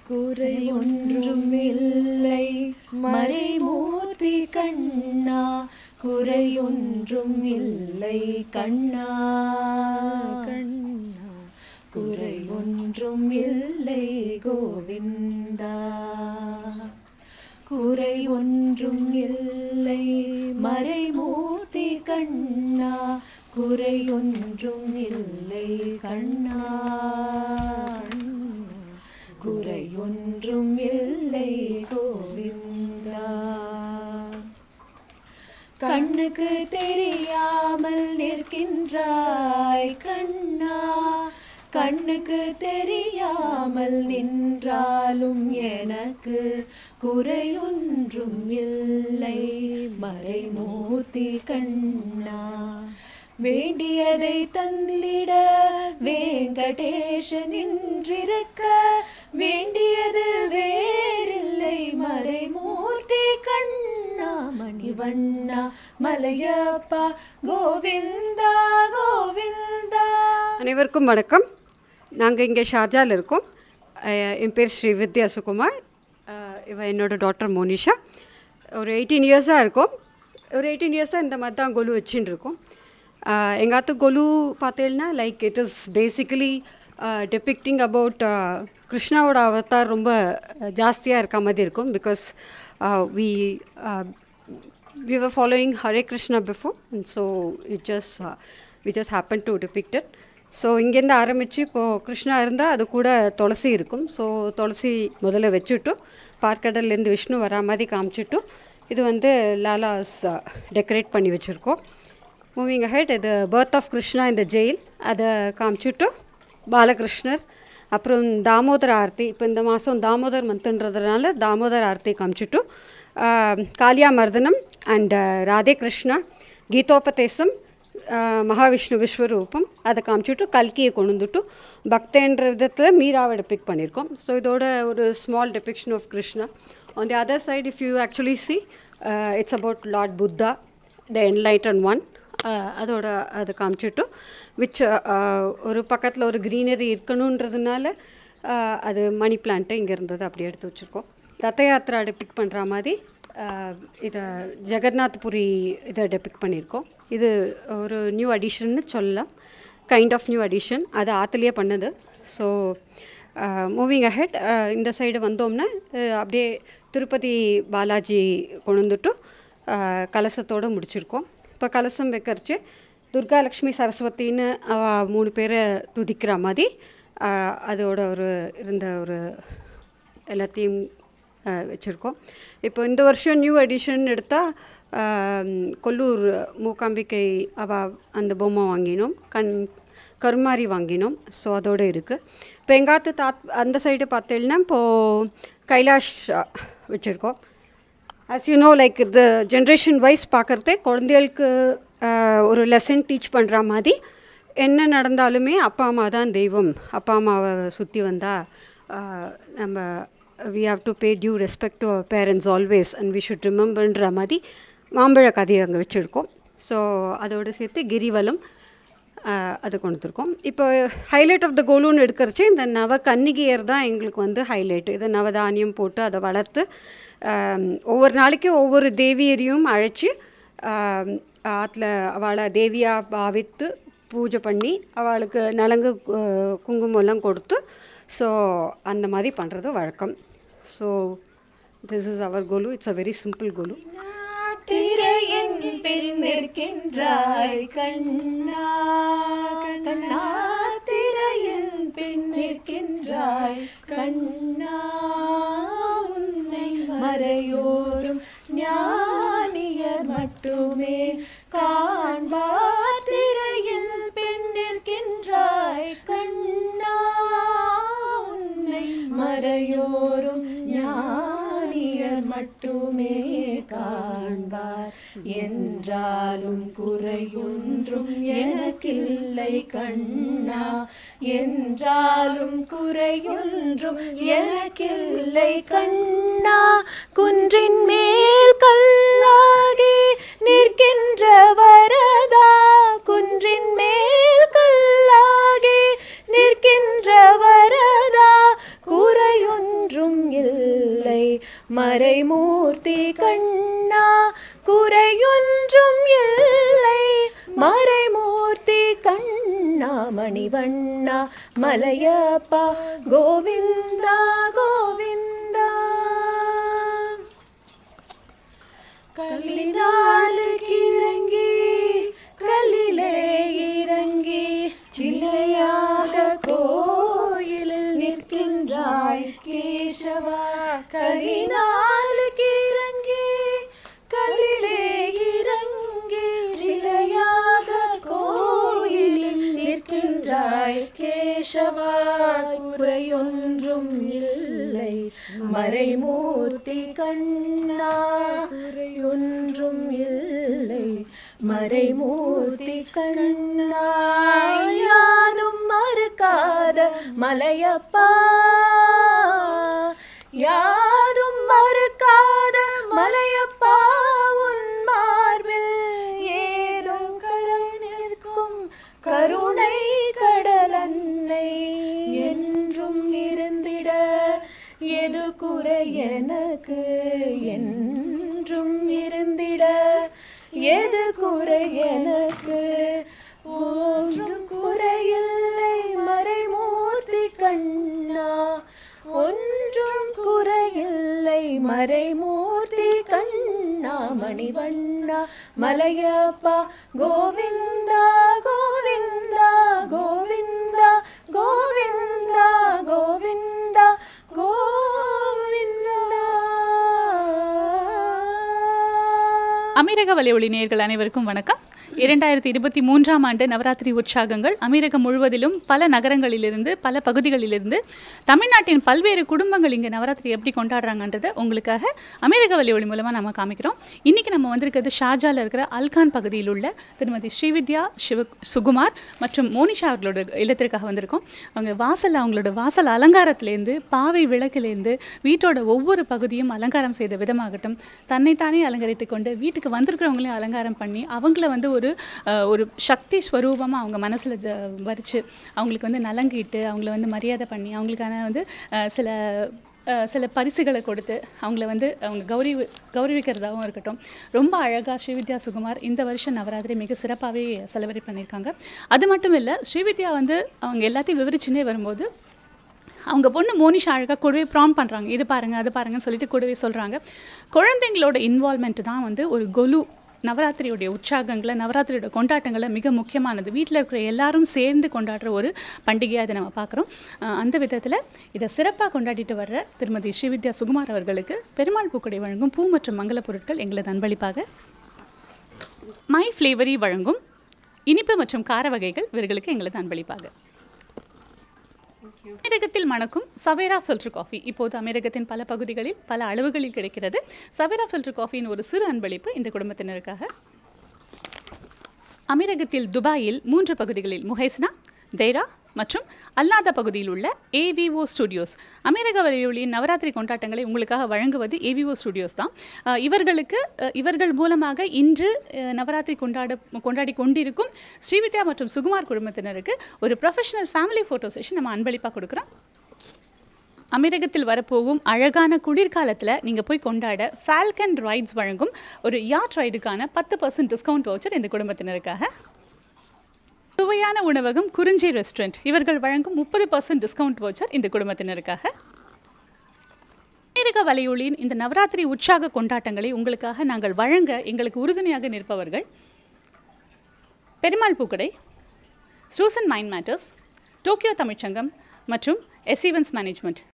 குறையொன்றும் இல்லை மறைமூர்த்தி கண்ணா குறையொன்றும் இல்லை கண்ணா கண்ணா குறையொன்றும் இல்லை கோவிந்தா குறையொன்றும் இல்லை மறைமூர்த்தி கண்ணா குறையொன்றும் இல்லை கண்ணா குறையொன்றும் இல்லை கோவிந்தா கண்ணுக்கு தெரியாமல் நிற்கின்றாய் கண்ணா கண்ணுக்கு தெரியாமல் நின்றாலும் எனக்கு குறையொன்றும் இல்லை மறைமூர்த்தி கண்ணா வேண்டியதை தந்திட வேங்கடேஷன் நின்றிருக்க வேண்டியது வேறில்லை மறைமூர்த்தி கண்ணா மணிவண்ணா மலையப்பா கோவிந்தா கோவிந்தா அனைவருக்கும் வணக்கம் நாங்கள் இங்கே ஷார்ஜாவில் இருக்கோம் அஹ் என் பேர் ஸ்ரீ வித்யா சுகுமார் அஹ் இவ என்னோட டாக்டர் மோனிஷா ஒரு எயிட்டீன் இயர்ஸாக இருக்கும் ஒரு எயிட்டீன் இயர்ஸாக இந்த மாதிரி தான் கொலு வச்சுட்டு இருக்கோம் எங்கள் ஆத்து கொலு பார்த்தீங்கன்னா like it is basically depicting about கிருஷ்ணாவோட அவதார் ரொம்ப ஜாஸ்தியாக இருக்க மாதிரி இருக்கும் because we we were following Hare Krishna before, and so it just uh, we just happened to depict it. So இங்கேருந்து ஆரம்பித்து இப்போது கிருஷ்ணா இருந்தால் அது கூட துளசி இருக்கும் ஸோ துளசி முதல்ல வச்சுட்டு பார்க்கடல்லேருந்து விஷ்ணு வரா மாதிரி காமிச்சிட்டு இது வந்து லாலாஸ் டெக்கரேட் பண்ணி வச்சுருக்கோம் மூவிங் அஹெட் இது பர்த் ஆஃப் கிருஷ்ணா இந்த ஜெயில் அதை காமிச்சிட்டு பாலகிருஷ்ணர் அப்புறம் தாமோதர ஆர்த்தி இப்போ இந்த மாதம் தாமோதர் மந்த்ன்றதுனால தாமோதர் ஆர்த்தி காமிச்சிட்டு காளியா மர்தனம் அண்ட் ராதே கிருஷ்ணா கீதோபதேசம் மகாவிஷ்ணு விஸ்வரூபம் அதை காமிச்சிட்டு கல்கியை கொண்டு வந்துட்டு பக்தன்ற விதத்தில் மீராவை டெபிக் பண்ணியிருக்கோம் ஸோ இதோட ஒரு small depiction of Krishna on the other side if you actually see it's about lord Buddha the enlightened one அதோட அதை காமிச்சிட்டு விச் ஒரு பக்கத்தில் ஒரு க்ரீனரி இருக்கணுன்றதுனால uh, அது மணி பிளான்ட்டு இங்கே இருந்தது அப்படியே எடுத்து வச்சுருக்கோம் ரத யாத்ரா டெபிக் பண்ணுற மாதிரி இதை ஜெகநாத்புரி இதை டெபிக் பண்ணியிருக்கோம் இது ஒரு நியூ அடிஷன்னு சொல்லலாம் கைண்ட் ஆஃப் நியூ அடிஷன் அது ஆற்றுலேயே பண்ணது ஸோ மூவிங் அஹெட் இந்த சைடு வந்தோம்னா அஹ், அப்படியே திருப்பதி பாலாஜி கொண்டு வந்துட்டு அஹ், கலசத்தோடு முடிச்சிருக்கோம் இப்போ கலசம் வைக்கிறச்சு துர்கா லக்ஷ்மி சரஸ்வதின்னு அவ மூணு பேரை துதிக்கிற மாதிரி அஹ், அதோட ஒரு இருந்த ஒரு எல்லாத்தையும் வச்சுருக்கோம் இப்போ இந்த வருஷம் நியூ எடிஷன் எடுத்தால் கொல்லூர் மூகாம்பிகை அவ அந்த பொம்மை வாங்கினோம் கண் கருமாரி வாங்கினோம் ஸோ அதோடு இருக்குது இப்போ எங்காத்து தாத் அந்த சைடு பார்த்தீங்கன்னா இப்போது கைலாஷ் வச்சுருக்கோம் ஆஸ் யூ நோ லைக் இந்த ஜென்ரேஷன் வைஸ் பார்க்குறதே குழந்தைகளுக்கு ஆஹ், ஒரு லெசன் டீச் பண்ணுற மாதிரி என்ன நடந்தாலுமே அப்பா அம்மா தான் தெய்வம் அப்பா அம்மாவை சுற்றி வந்தால் நம்ம we have to pay due respect to our parents always and we should ரிமெம்பர்ன்ற மாதிரி மாம்பழ கதையை அங்கே வச்சுருக்கோம் ஸோ அதோடு சேர்த்து கிரிவலம் ஆஹ், அது கொண்டு வந்திருக்கோம் இப்போ ஹைலைட் ஆஃப் த கோலுன்னு எடுக்கிறச்சு இந்த நவ கன்னிகையர் தான் எங்களுக்கு வந்து ஹைலைட் இதை நவதானியம் போட்டு அதை வளர்த்து ஆம், ஒவ்வொரு நாளைக்கு ஒவ்வொரு தேவியரையும் அழைச்சி ஆற்றுல அவளை தேவியாக பாவித்து பூஜை பண்ணி அவளுக்கு நலங்கு கு- குங்குமம்லாம் கொடுத்து ஸோ அந்த மாதிரி பண்ணுறது வழக்கம் ஸோ திஸ் இஸ் அவர் கோலு இட்ஸ் அ வெரி சிம்பிள் கோலு திரையின் பின்னிருக்கின்றாய் கண்ணா கண்ணா திரையின் பின்னிருக்கின்றாய் கண்ணா உன்னை மறையோரும் ஞானியர் மட்டுமே காண்பார் திரையில் பின்னிருக்கின்றாய் கண்ணா உன்னை மறையோரும் ஞானியர் மட்டுமே காண்பார் என்றாலும் குறையொன்றும் எனக்கில்லை கண்ணா என்றாலும் குறையொன்றும் எனக்கில்லை கண்ணா குன்றின் மேல் கல்லாகி நிற்கின்ற வரதா குன்றின் மேல் கல்லாகி நிற்கின்ற வரதா குறையொன்றும் மறைமூர்த்தி கண்ணா குறையொன்றும் இல்லை மறைமூர்த்தி கண்ணா மணிவண்ணா மலையப்பா கோவிந்தா கோவிந்தா கல்லினாலுக்கு இறங்கி கல்லிலே இறங்கி சிலையாக கோயிலில் நிற்கின்றாய் கேசவா கல்லினாலுக்கு இறங்கி கல்லிலே இறங்கி சிலையாக கோயிலில் நிற்கின்றாய் கேசவா குறையொன்றும் இல்லை மறைமூர்த்தி கண்ணா குறையொன்றும் இல்லை மறைமூர்த்தி கண்ணா யாதும் மறுக்காத மலையப்பா யாதும் மறுக்காத மலையப்பா உன் மார்பில் ஏதும் கரை நிற்கும் கருணை கடலன்னை என்றும் இருந்திட எது குறை எனக்கு என்றும் இருந்திட எது குறை எனக்கு ஒன்றும் குறையில்லை மறைமூர்த்தி கண்ணா ஒன்றும் குறையில்லை மறைமூர்த்தி கண்ணா மணிவண்ணா மலையப்பா கோவிந்தா கோவிந்தா கோவிந்தா கோவிந்தா கோவிந்தா கோவிந்தா அமீரக வலையொலி நேயர்கள் அனைவருக்கும் வணக்கம் இரண்டாயிரத்தி இருபத்தி மூன்றாம் ஆண்டு நவராத்திரி உற்சாகங்கள் அமீரகம் முழுவதிலும் பல நகரங்களிலிருந்து பல பகுதிகளிலிருந்து தமிழ்நாட்டின் பல்வேறு குடும்பங்கள் இங்கே நவராத்திரி எப்படி கொண்டாடுறாங்கன்றதை உங்களுக்காக அமீரக வலையொலி மூலமாக நம்ம காமிக்கிறோம் இன்றைக்கி நம்ம வந்திருக்கிறது ஷார்ஜாவில் இருக்கிற அல்கான் பகுதியில் உள்ள திருமதி ஸ்ரீவித்யா சிவ சுகுமார் மற்றும் மோனிஷா அவர்களோட இல்லத்திற்காக வந்திருக்கோம் அவங்க வாசல் அவங்களோட வாசல் அலங்காரத்திலேருந்து பாவை விளக்குலேருந்து வீட்டோட ஒவ்வொரு பகுதியும் அலங்காரம் செய்த விதமாகட்டும் தன்னைத்தானே அலங்கரித்து கொண்டு வீட்டுக்கு வந்திருக்கிறவங்களையும் அலங்காரம் பண்ணி அவங்கள வந்து ஒரு அஹ், ஒரு சக்தி ஸ்வரூபமாக அவங்க மனசில் வரிச்சு அவங்களுக்கு வந்து நலங்கிட்டு அவங்கள வந்து மரியாதை பண்ணி அவங்களுக்கான வந்து அஹ், சில அஹ், சில பரிசுகளை கொடுத்து அவங்கள வந்து அவங்க கௌரி கௌரவிக்கிறதாகவும் இருக்கட்டும் ரொம்ப அழகாக ஸ்ரீவித்யா சுகுமார் இந்த வருஷம் நவராத்திரி மிக சிறப்பாகவே செலிப்ரேட் பண்ணியிருக்காங்க அது மட்டும் இல்லை ஸ்ரீவித்யா வந்து அவங்க எல்லாத்தையும் விவரிச்சுனே வரும்போது அவங்க பொண்ணு மோனிஷா அழகாக கூடவே ப்ராம் பண்ணுறாங்க இது பாருங்கள் அது பாருங்கன்னு சொல்லிட்டு கூடவே சொல்கிறாங்க குழந்தைங்களோட இன்வால்மெண்ட் தான் வந்து ஒரு கொலு நவராத்திரியுடைய உற்சாகங்களை நவராத்திரியோட கொண்டாட்டங்களை மிக முக்கியமானது வீட்டில் இருக்கிற எல்லாரும் சேர்ந்து கொண்டாடுற ஒரு பண்டிகையாக இதை நம்ம பார்க்குறோம் அஹ் அந்த விதத்தில் இதை சிறப்பாக கொண்டாடிட்டு வர்ற திருமதி ஸ்ரீவித்யா சுகுமார் அவர்களுக்கு பெருமாள் பூக்கடை வழங்கும் பூ மற்றும் மங்கள பொருட்கள் எங்களது அன்பளிப்பாக மை ஃப்ளேவரி வழங்கும் இனிப்பு மற்றும் கார வகைகள் இவர்களுக்கு எங்களது அன்பளிப்பாக அமெரிக்கத்தில் மணக்கும் சவேரா ஃபில்டர் காஃபி இப்போது அமெரிக்கத்தின் பல பகுதிகளில் பல அளவுகளில் கிடைக்கிறது சவேரா ஃபில்டர் காஃபியின் ஒரு சிறு அன்பளிப்பு இந்த குடும்பத்தினருக்காக அமீரகத்தில் துபாயில் மூன்று பகுதிகளில் முஹைஸ்னா தெய்ரா மற்றும் அல்லாத பகுதியில் உள்ள ஏவிஓ ஸ்டுடியோஸ் அமெரிக்க வலையொலியின் நவராத்திரி கொண்டாட்டங்களை உங்களுக்காக வழங்குவது ஏவிஓ ஸ்டுடியோஸ் தான் அஹ் இவர்களுக்கு அஹ் இவர்கள் மூலமாக இன்று அஹ் நவராத்திரி கொண்டாட கொண்டாடி கொண்டிருக்கும் ஸ்ரீவித்யா மற்றும் சுகுமார் குடும்பத்தினருக்கு ஒரு ப்ரொஃபஷனல் ஃபேமிலி ஃபோட்டோ செஷன் நம்ம அன்பளிப்பாக கொடுக்குறோம் அமெரிக்கத்தில் வரப்போகும் அழகான குளிர்காலத்தில் நீங்கள் போய் கொண்டாட ஃபால்கன் ரைட்ஸ் வழங்கும் ஒரு யாட் ரைடுக்கான பத்து பர்சன்ட் டிஸ்கவுண்ட் வவுச்சர் இந்த குடும்பத்தினருக்காக சுவையான உணவகம் குறிஞ்சி ரெஸ்டாரண்ட் இவர்கள் வழங்கும் முப்பது பர்சன்ட் டிஸ்கவுண்ட் வவுச்சர் இந்த குடும்பத்தினருக்காக அமெரிக்க வலையொலியின் இந்த நவராத்திரி உற்சாக கொண்டாட்டங்களை உங்களுக்காக நாங்கள் வழங்க எங்களுக்கு உறுதுணையாக நிற்பவர்கள் பெருமாள் பூக்கடை ஸ்ரூசன் மைண்ட் மேட்டர்ஸ் டோக்கியோ தமிழ்ச்சங்கம் மற்றும் எஸ் ஈவென்ட்ஸ் மேனேஜ்மெண்ட்